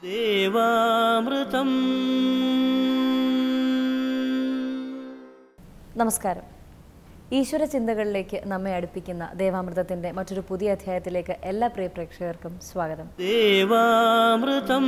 ദേവാമൃതം നമസ്കാരം ഈശ്വര ചിന്തകളിലേക്ക് നമ്മെ അടുപ്പിക്കുന്ന ദേവാമൃതത്തിന്റെ മറ്റൊരു പുതിയ അധ്യായത്തിലേക്ക് എല്ലാ പ്രിയ പ്രേക്ഷകർക്കും സ്വാഗതം ദേവാമൃതം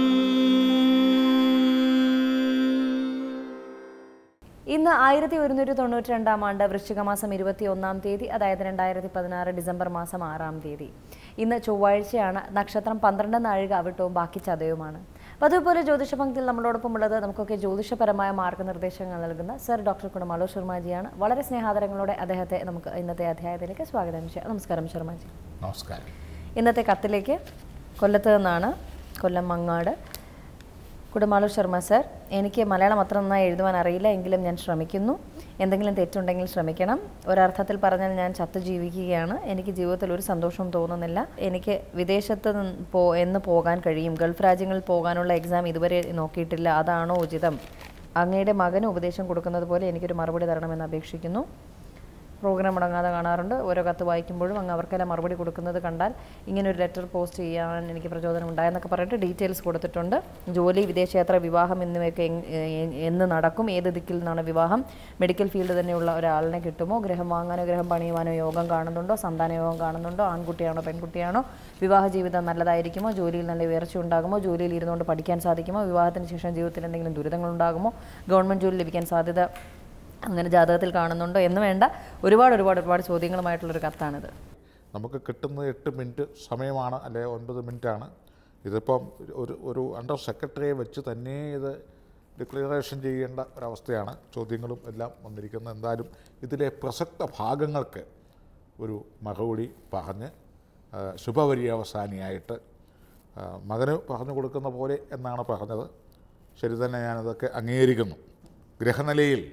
ഇന്ന് ആയിരത്തി ഒരുന്നൂറ്റി തൊണ്ണൂറ്റി രണ്ടാം ആണ്ട് വൃശ്ചിക മാസം ഇരുപത്തി ഒന്നാം തീയതി അതായത് രണ്ടായിരത്തി പതിനാറ് ഡിസംബർ മാസം ആറാം തീയതി ഇന്ന് ചൊവ്വാഴ്ചയാണ് നക്ഷത്രം പന്ത്രണ്ട് നാഴിക അവിട്ടവും ബാക്കി ചതയുമാണ് അപ്പോൾ അതുപോലെ ജ്യോതിഷ പങ്ക്തിയിൽ നമ്മളോടൊപ്പം ഉള്ളത് നമുക്കൊക്കെ ജ്യോതിഷപരമായ മാർഗ്ഗനിർദ്ദേശങ്ങൾ നൽകുന്ന സർ ഡോക്ടർ കുണമാലോ ശർമാജിയാണ് വളരെ സ്നേഹാദരങ്ങളോടെ അദ്ദേഹത്തെ നമുക്ക് ഇന്നത്തെ അധ്യായത്തിലേക്ക് സ്വാഗതം ചെയ്യാം നമസ്കാരം ശർമാജി നമസ്കാരം ഇന്നത്തെ കത്തിലേക്ക് കൊല്ലത്ത് നിന്നാണ് കൊല്ലം മങ്ങാട് കുടമാളു ശർമ്മ സർ എനിക്ക് മലയാളം അത്ര നന്നായി എഴുതുവാൻ അറിയില്ല എങ്കിലും ഞാൻ ശ്രമിക്കുന്നു എന്തെങ്കിലും തെറ്റുണ്ടെങ്കിൽ ശ്രമിക്കണം ഒരർത്ഥത്തിൽ പറഞ്ഞാൽ ഞാൻ ചത്തു ജീവിക്കുകയാണ് എനിക്ക് ജീവിതത്തിൽ ഒരു സന്തോഷവും തോന്നുന്നില്ല എനിക്ക് വിദേശത്ത് നിന്ന് പോ എന്ന് പോകാൻ കഴിയും ഗൾഫ് രാജ്യങ്ങളിൽ പോകാനുള്ള എക്സാം ഇതുവരെ നോക്കിയിട്ടില്ല അതാണോ ഉചിതം അങ്ങയുടെ മകന് ഉപദേശം കൊടുക്കുന്നത് പോലെ എനിക്കൊരു മറുപടി തരണമെന്ന് അപേക്ഷിക്കുന്നു പ്രോഗ്രാം മുടങ്ങാതെ കാണാറുണ്ട് ഓരോ കത്ത് വായിക്കുമ്പോഴും അങ്ങ് അവർക്കെല്ലാം മറുപടി കൊടുക്കുന്നത് കണ്ടാൽ ഇങ്ങനെ ഒരു ലെറ്റർ പോസ്റ്റ് ചെയ്യാൻ എനിക്ക് പ്രചോദനം ഉണ്ടായെന്നൊക്കെ പറഞ്ഞിട്ട് ഡീറ്റെയിൽസ് കൊടുത്തിട്ടുണ്ട് ജോലി വിദേശയാത്ര വിവാഹം എന്നിവയൊക്കെ എങ്- എ- എന്ന് നടക്കും ഏത് ദിക്കിൽ നിന്നാണ് വിവാഹം മെഡിക്കൽ ഫീൽഡ് തന്നെയുള്ള ഒരാളിനെ കിട്ടുമോ ഗ്രഹം വാങ്ങാനോ ഗ്രഹം പണിയുവാനോ യോഗം കാണുന്നുണ്ടോ സന്താന യോഗം കാണുന്നുണ്ടോ ആൺകുട്ടിയാണോ പെൺകുട്ടിയാണോ വിവാഹ ജീവിതം നല്ലതായിരിക്കുമോ ജോലിയിൽ നല്ല ഉയർച്ച ഉണ്ടാകുമോ ജോലിയിൽ ഇരുന്നുകൊണ്ട് പഠിക്കാൻ സാധിക്കുമോ വിവാഹത്തിന് ശേഷം ജീവിതത്തിൽ എന്തെങ്കിലും ദുരിതങ്ങൾ ഉണ്ടാകുമോ ഗവൺമെൻറ് ജോലി ലഭിക്കാൻ സാധ്യത അങ്ങനെ ജാതകത്തിൽ കാണുന്നുണ്ടോ എന്ന് വേണ്ട ഒരുപാട് ഒരുപാട് ഒരുപാട് ചോദ്യങ്ങളുമായിട്ടുള്ളൊരു കത്താണിത് നമുക്ക് കിട്ടുന്നത് എട്ട് മിനിറ്റ് സമയമാണ് അല്ലെ ഒൻപത് മിനിറ്റാണ് ഇതിപ്പം ഒരു ഒരു അണ്ടർ സെക്രട്ടറിയെ വെച്ച് തന്നെ ഇത് ഡിക്ലറേഷൻ ചെയ്യേണ്ട ഒരവസ്ഥയാണ് ചോദ്യങ്ങളും എല്ലാം വന്നിരിക്കുന്നത് എന്തായാലും ഇതിലെ പ്രസക്ത ഭാഗങ്ങൾക്ക് ഒരു മറുപടി പറഞ്ഞ് ആ, ശുഭപര്യവസാനിയായിട്ട് ആ, മകന് പറഞ്ഞു കൊടുക്കുന്ന പോലെ എന്നാണ് പറഞ്ഞത് ശരി തന്നെ ഞാനതൊക്കെ അംഗീകരിക്കുന്നു ഗ്രഹനിലയിൽ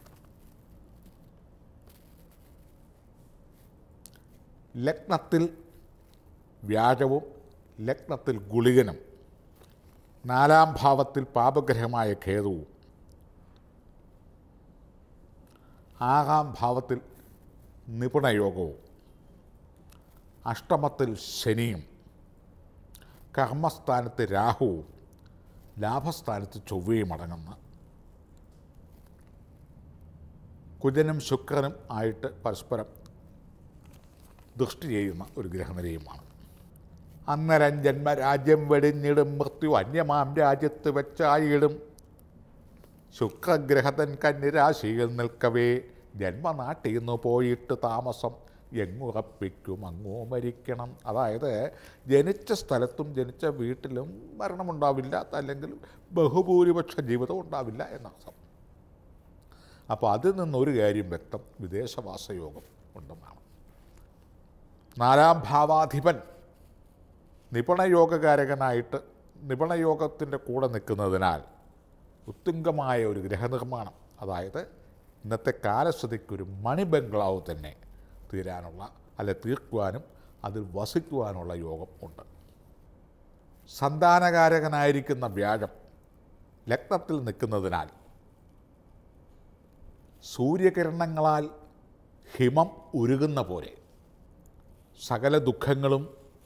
ലഗ്നത്തിൽ വ്യാഴവും ലഗ്നത്തിൽ ഗുളികനും നാലാം ഭാവത്തിൽ പാപഗ്രഹമായ ഖേദവും ആറാം ഭാവത്തിൽ നിപുണയോഗവും അഷ്ടമത്തിൽ ശനിയും കർമ്മസ്ഥാനത്ത് രാഹുവും ലാഭസ്ഥാനത്ത് ചൊവ്വയും അടങ്ങുന്ന കുജനും ശുക്രനും ആയിട്ട് പരസ്പരം ദൃഷ്ടി ചെയ്യുന്ന ഒരു ഗ്രഹനിലയുമാണ് അന്നരം ജന്മരാജ്യം വെടിഞ്ഞിടും മൃത്യു അന്യമാം രാജ്യത്ത് വെച്ചായിടും ശുക്രഗ്രഹതൻ കന്യരാശിയിൽ നിൽക്കവേ ജന്മനാട്ടിൽ നിന്ന് പോയിട്ട് താമസം എങ്ങുറപ്പിക്കും അങ്ങോ മരിക്കണം അതായത് ജനിച്ച സ്ഥലത്തും ജനിച്ച വീട്ടിലും മരണമുണ്ടാവില്ല അല്ലെങ്കിൽ ബഹുഭൂരിപക്ഷ ജീവിതം ഉണ്ടാവില്ല എന്നർത്ഥം അപ്പോൾ അതിൽ നിന്നൊരു കാര്യം വ്യക്തം വിദേശവാസയോഗം ഉണ്ടെന്നാണ് നാലാം ഭാവാധിപൻ നിപുണയോഗകാരകനായിട്ട് നിപുണയോഗത്തിൻ്റെ കൂടെ നിൽക്കുന്നതിനാൽ ഉത്തുംഗമായ ഒരു ഗ്രഹനിർമ്മാണം അതായത് ഇന്നത്തെ കാലസ്ഥിതിക്കൊരു മണി ബംഗ്ലാവ് തന്നെ തീരാനുള്ള അല്ലെ തീർക്കുവാനും അതിൽ വസിക്കുവാനുള്ള യോഗം ഉണ്ട് സന്താനകാരകനായിരിക്കുന്ന വ്യാഴം ലഗ്നത്തിൽ നിൽക്കുന്നതിനാൽ സൂര്യകിരണങ്ങളാൽ ഹിമം ഉരുകുന്ന പോലെ സകല ദുഃഖങ്ങളും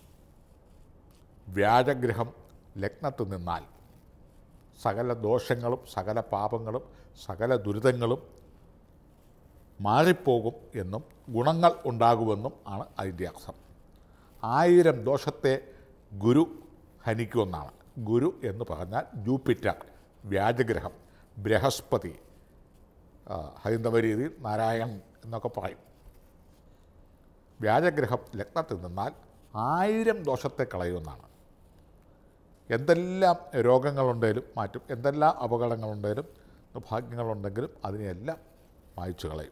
വ്യാഴഗ്രഹം ലഗ്നത്തിൽ നിന്നാൽ സകല ദോഷങ്ങളും സകല പാപങ്ങളും സകല ദുരിതങ്ങളും മാറിപ്പോകും എന്നും ഗുണങ്ങൾ ഉണ്ടാകുമെന്നും ആണ് അതിൻ്റെ അർത്ഥം ആയിരം ദോഷത്തെ ഗുരു ഹനിക്കുമെന്നാണ് ഗുരു എന്ന് പറഞ്ഞാൽ ജൂപ്പിറ്റർ വ്യാജഗ്രഹം ബൃഹസ്പതി ആ, ഹൈന്ദവ രീതിയിൽ നാരായൺ എന്നൊക്കെ പറയും വ്യാജഗ്രഹം ലഗ്നത്തിൽ നിന്നാൽ ആയിരം ദോഷത്തെ കളയുമെന്നാണ് എന്തെല്ലാം രോഗങ്ങളുണ്ടെങ്കിലും മാറ്റും എന്തെല്ലാം അപകടങ്ങളുണ്ടെങ്കിലും ഭാഗ്യങ്ങളുണ്ടെങ്കിലും അതിനെയെല്ലാം മായ്ച്ചു കളയും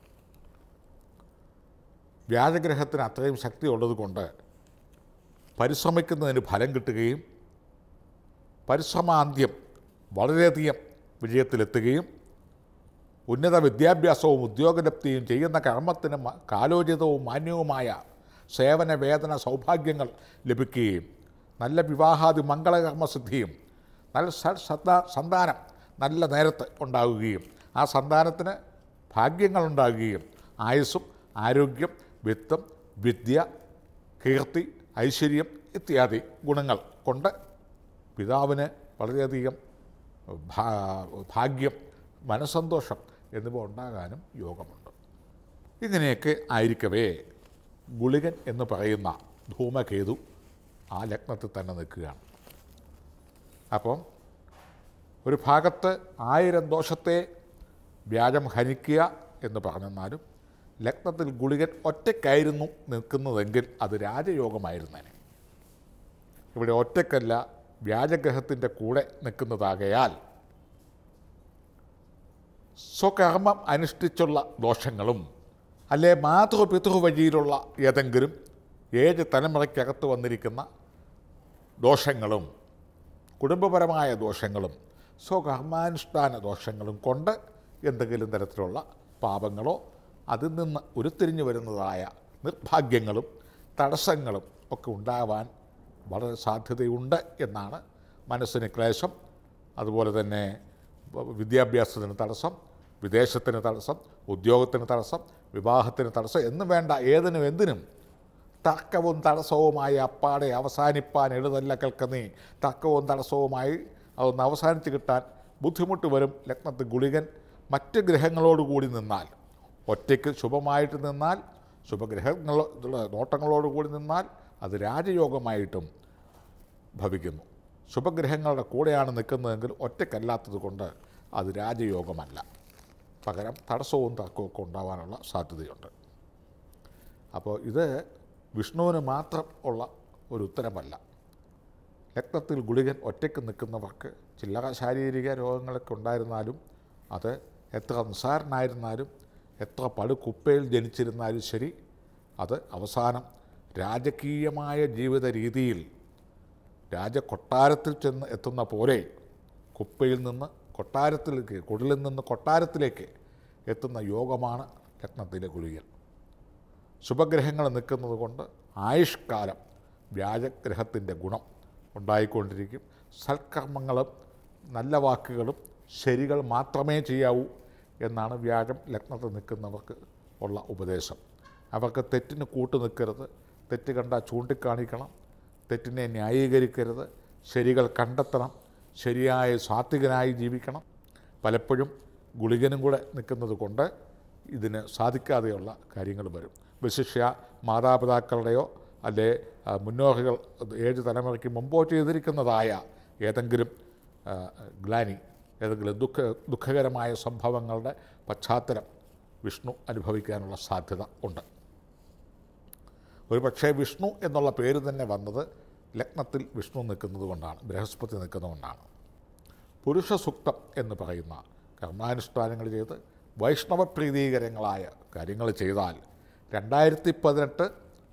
വ്യാജഗ്രഹത്തിന് അത്രയും ശക്തി ഉള്ളതുകൊണ്ട് പരിശ്രമിക്കുന്നതിന് ഫലം കിട്ടുകയും പരിശ്രമാന്ത്യം വളരെയധികം വിജയത്തിലെത്തുകയും ഉന്നത വിദ്യാഭ്യാസവും ഉദ്യോഗലബ്ധിയും ചെയ്യുന്ന കർമ്മത്തിന് മ- കാലോചിതവും മാന്യവുമായ സേവന വേതന സൗഭാഗ്യങ്ങൾ ലഭിക്കുകയും നല്ല വിവാഹാദി മംഗളകർമ്മസിദ്ധിയും നല്ല സ- സന്താ- സന്താനം നല്ല നേരത്ത് ഉണ്ടാവുകയും ആ സന്താനത്തിന് ഭാഗ്യങ്ങളുണ്ടാകുകയും ആയുസ്സും ആരോഗ്യം വിത്തം വിദ്യ കീർത്തി ഐശ്വര്യം ഇത്യാദി ഗുണങ്ങൾ കൊണ്ട് പിതാവിന് വളരെയധികം ഭാ- ഭാഗ്യം മനസന്തോഷം എന്നിവ ഉണ്ടാകാനും യോഗമുണ്ട് ഇങ്ങനെയൊക്കെ ആയിരിക്കവേ ഗുളികൻ എന്ന് പറയുന്ന ധൂമകേതു ആ ലഗ്നത്തിൽ തന്നെ നിൽക്കുകയാണ് അപ്പം ഒരു ഭാഗത്ത് ആയിരം ദോഷത്തെ വ്യാജം ഹനിക്കുക എന്ന് പറഞ്ഞെന്നാലും ലഗ്നത്തിൽ ഗുളികൻ ഒറ്റയ്ക്കായിരുന്നു നിൽക്കുന്നതെങ്കിൽ അത് രാജയോഗമായിരുന്നേനെ ഇവിടെ ഒറ്റയ്ക്കല്ല വ്യാജഗ്രഹത്തിൻ്റെ കൂടെ നിൽക്കുന്നതാകയാൽ സ്വകർമ്മം അനുഷ്ഠിച്ചുള്ള ദോഷങ്ങളും അല്ലെ മാതൃപിതൃ വഴിയിലുള്ള ഏതെങ്കിലും ഏഴ് തലമുറയ്ക്കകത്ത് വന്നിരിക്കുന്ന ദോഷങ്ങളും കുടുംബപരമായ ദോഷങ്ങളും സ്വകർമാനുഷ്ഠാന ദോഷങ്ങളും കൊണ്ട് എന്തെങ്കിലും തരത്തിലുള്ള പാപങ്ങളോ അതിൽ നിന്ന് ഉരുത്തിരിഞ്ഞു വരുന്നതായ നിർഭാഗ്യങ്ങളും തടസ്സങ്ങളും ഒക്കെ ഉണ്ടാവാൻ വളരെ സാധ്യതയുണ്ട് എന്നാണ് മനസ്സിന് ക്ലേശം അതുപോലെ തന്നെ വിദ്യാഭ്യാസത്തിന് തടസ്സം വിദേശത്തിന് തടസ്സം ഉദ്യോഗത്തിന് തടസ്സം വിവാഹത്തിന് തടസ്സം എന്നും വേണ്ട ഏതിനും എന്തിനും തർക്കവും തടസ്സവുമായി അപ്പാടെ അവസാനിപ്പാൻ എഴുതല്ല കേൾക്കുന്നേ തർക്കവും തടസ്സവുമായി അതൊന്ന് അവസാനിച്ച് കിട്ടാൻ ബുദ്ധിമുട്ട് വരും ലഗ്നത്തിൽ ഗുളികൻ മറ്റ് ഗ്രഹങ്ങളോടുകൂടി നിന്നാൽ ഒറ്റയ്ക്ക് ശുഭമായിട്ട് നിന്നാൽ ശുഭഗ്രഹങ്ങൾ നോട്ടങ്ങളോടുകൂടി നിന്നാൽ അത് രാജയോഗമായിട്ടും ഭവിക്കുന്നു ശുഭഗ്രഹങ്ങളുടെ കൂടെയാണ് നിൽക്കുന്നതെങ്കിൽ ഒറ്റയ്ക്കല്ലാത്തത് കൊണ്ട് അത് രാജയോഗമല്ല പകരം തടസ്സവും തർക്കവും ഒക്കെ ഉണ്ടാവാനുള്ള സാധ്യതയുണ്ട് അപ്പോൾ ഇത് വിഷ്ണുവിന് മാത്രം ഉള്ള ഒരു ഉത്തരമല്ല രക്തത്തിൽ ഗുളികൻ ഒറ്റയ്ക്ക് നിൽക്കുന്നവർക്ക് ചില്ലറ ശാരീരിക രോഗങ്ങളൊക്കെ ഉണ്ടായിരുന്നാലും അത് എത്ര നിസ്സാരനായിരുന്നാലും എത്ര പടുകുപ്പയിൽ ജനിച്ചിരുന്നാലും ശരി അത് അവസാനം രാജകീയമായ ജീവിത രീതിയിൽ രാജകൊട്ടാരത്തിൽ ചെന്ന് എത്തുന്ന പോലെ കുപ്പയിൽ നിന്ന് കൊട്ടാരത്തിലേക്ക് കുടിലിൽ നിന്ന് കൊട്ടാരത്തിലേക്ക് എത്തുന്ന യോഗമാണ് രത്നത്തിലെ ഗുളികൻ ശുഭഗ്രഹങ്ങൾ നിൽക്കുന്നത് കൊണ്ട് ആയുഷ്കാലം വ്യാജഗ്രഹത്തിൻ്റെ ഗുണം ഉണ്ടായിക്കൊണ്ടിരിക്കും സൽക്കർമ്മങ്ങളും നല്ല വാക്കുകളും ശരികൾ മാത്രമേ ചെയ്യാവൂ എന്നാണ് വ്യാഴം ലഗ്നത്തിൽ നിൽക്കുന്നവർക്ക് ഉള്ള ഉപദേശം അവർക്ക് തെറ്റിന് കൂട്ടു നിൽക്കരുത് തെറ്റ് കണ്ടാൽ ചൂണ്ടിക്കാണിക്കണം തെറ്റിനെ ന്യായീകരിക്കരുത് ശരികൾ കണ്ടെത്തണം ശരിയായ സാത്വികനായി ജീവിക്കണം പലപ്പോഴും ഗുളികനും കൂടെ നിൽക്കുന്നത് കൊണ്ട് ഇതിന് സാധിക്കാതെയുള്ള കാര്യങ്ങൾ വരും വിശിഷ്യ മാതാപിതാക്കളുടെയോ അല്ലെ ആ, മുന്നോഹികൾ ഏഴ് തലമുറയ്ക്ക് മുമ്പോ ചെയ്തിരിക്കുന്നതായ ഏതെങ്കിലും ആ, ഗ്ലാനി ഏതെങ്കിലും ദുഃഖ ദുഃഖകരമായ സംഭവങ്ങളുടെ പശ്ചാത്തലം വിഷ്ണു അനുഭവിക്കാനുള്ള സാധ്യത ഉണ്ട് ഒരു പക്ഷേ വിഷ്ണു എന്നുള്ള പേര് തന്നെ വന്നത് ലഗ്നത്തിൽ വിഷ്ണു നിൽക്കുന്നത് കൊണ്ടാണ് ബൃഹസ്പതി നിൽക്കുന്നതുകൊണ്ടാണ് പുരുഷ സൂക്തം എന്ന് പറയുന്ന കർമാനുഷ്ഠാനങ്ങൾ ചെയ്ത് വൈഷ്ണവപ്രീതീകരങ്ങളായ കാര്യങ്ങൾ ചെയ്താൽ രണ്ടായിരത്തി പതിനെട്ട്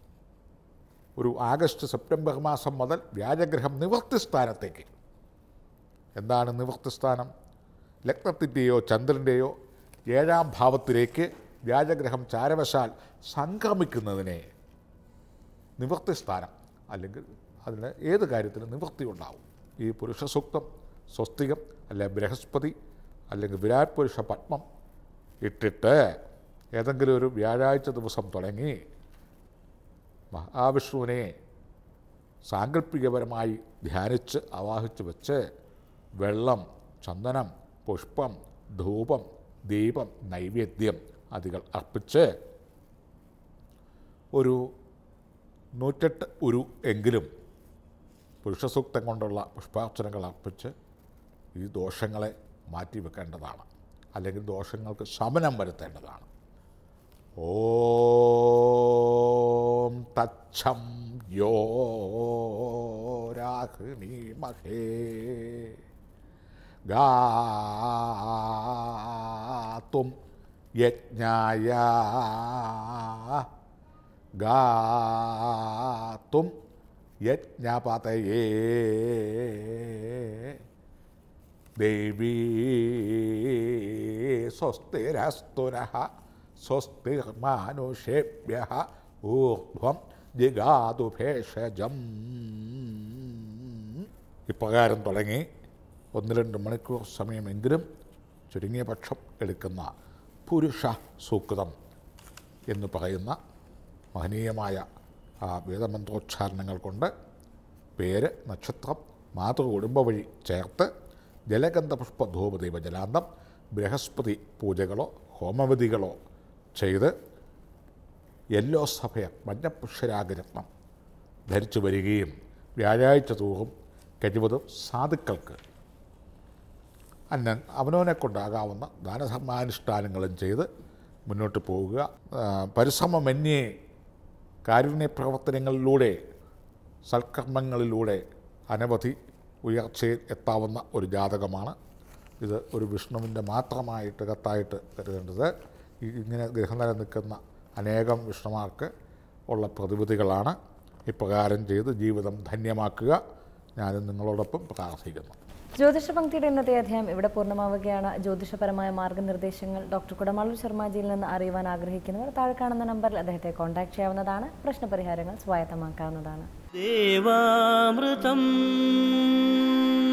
ഒരു ആഗസ്റ്റ് സെപ്റ്റംബർ മാസം മുതൽ വ്യാജഗ്രഹം നിവൃത്തി സ്ഥാനത്തേക്ക് എന്താണ് നിവൃത്തി സ്ഥാനം ലഗ്നത്തിൻ്റെയോ ചന്ദ്രൻ്റെയോ ഏഴാം ഭാവത്തിലേക്ക് വ്യാജഗ്രഹം ചാരവശാൽ സംക്രമിക്കുന്നതിനെ നിവൃത്തി സ്ഥാനം അല്ലെങ്കിൽ അതിന് ഏത് കാര്യത്തിലും നിവൃത്തി ഉണ്ടാവും ഈ പുരുഷ സൂക്തം സ്വസ്തികം അല്ലെ ബൃഹസ്പതി അല്ലെങ്കിൽ വിരാട് പുരുഷ പത്മം ഇട്ടിട്ട് ഏതെങ്കിലും ഒരു വ്യാഴാഴ്ച ദിവസം തുടങ്ങി മഹാവിഷ്ണുവിനെ സാങ്കല്പികപരമായി ധ്യാനിച്ച് ആവാഹിച്ച് വെച്ച് വെള്ളം ചന്ദനം പുഷ്പം ധൂപം ദീപം നൈവേദ്യം അതികൾ അർപ്പിച്ച് ഒരു നൂറ്റെട്ട് ഉരു എങ്കിലും പുരുഷസൂക്തം കൊണ്ടുള്ള പുഷ്പാർച്ചനകൾ അർപ്പിച്ച് ഈ ദോഷങ്ങളെ മാറ്റിവെക്കേണ്ടതാണ് അല്ലെങ്കിൽ ദോഷങ്ങൾക്ക് ശമനം വരുത്തേണ്ടതാണ് ഓം തച്ഛം യോ രാഹിണി മഹേ ഗാതും യജ്ഞായ ഗാതും യജ്ഞപതയേ ദേവീ സ്വസ്തിരസ്തുനഃ സ്വസ്തിർമാനുഷേഭ്യ ഊർധ്വം ജിഗാതു ഭേഷജം ഇപ്രകാരം തുടങ്ങി ഒന്ന് രണ്ട് മണിക്കൂർ സമയമെങ്കിലും ചുരുങ്ങിയ പക്ഷം എടുക്കുന്ന പുരുഷ സൂക്തം എന്ന് പറയുന്ന മഹനീയമായ ആ വേദമന്ത്രോച്ചാരണങ്ങൾ കൊണ്ട് പേര് നക്ഷത്രം മാതൃകുടുംബ വഴി ചേർത്ത് ജലഗന്ധ പുഷ്പ ധൂപദീപ ജലാന്തം ബൃഹസ്പതി പൂജകളോ ഹോമവതികളോ ചെയ്ത് യെല്ലോ സഭയ മഞ്ഞപുഷ്യരാഗരത്നം ധരിച്ചു വരികയും വ്യാഴാഴ്ച തോറും കഴിവതും സാധുക്കൾക്ക് അന്ന അവനവനെ കൊണ്ടാകാവുന്ന ദാനധർമാനുഷ്ഠാനങ്ങളും ചെയ്ത് മുന്നോട്ട് പോവുക ആ, പരിശ്രമമന്യേ കാരുണ്യ പ്രവർത്തനങ്ങളിലൂടെ സൽക്കർമ്മങ്ങളിലൂടെ അനവധി ഉയർച്ചയിൽ എത്താവുന്ന ഒരു ജാതകമാണ് ഇത് ഒരു വിഷ്ണുവിൻ്റെ മാത്രമായിട്ട് കത്തായിട്ട് കരുതേണ്ടത് ഈ ഇങ്ങനെ ഗ്രഹനില നിൽക്കുന്ന അനേകം വിഷ്ണുമാർക്ക് ഉള്ള പ്രതിവിധികളാണ് ഇപ്രകാരം ചെയ്ത് ജീവിതം ധന്യമാക്കുക ഞാനും നിങ്ങളോടൊപ്പം പ്രാർത്ഥിക്കുന്നു ജ്യോതിഷ പങ്ക്തിയുടെ ഇന്നത്തെ അധ്യായം ഇവിടെ പൂർണ്ണമാവുകയാണ് ജ്യോതിഷപരമായ മാർഗനിർദ്ദേശങ്ങൾ ഡോക്ടർ കുടമാളൂർ ശർമാജിയിൽ നിന്ന് അറിയുവാൻ ആഗ്രഹിക്കുന്നവർ താഴെ കാണുന്ന നമ്പറിൽ അദ്ദേഹത്തെ കോൺടാക്ട് ചെയ്യാവുന്നതാണ് പ്രശ്നപരിഹാരങ്ങൾ സ്വായത്തമാക്കാവുന്നതാണ് ദേവാമൃതം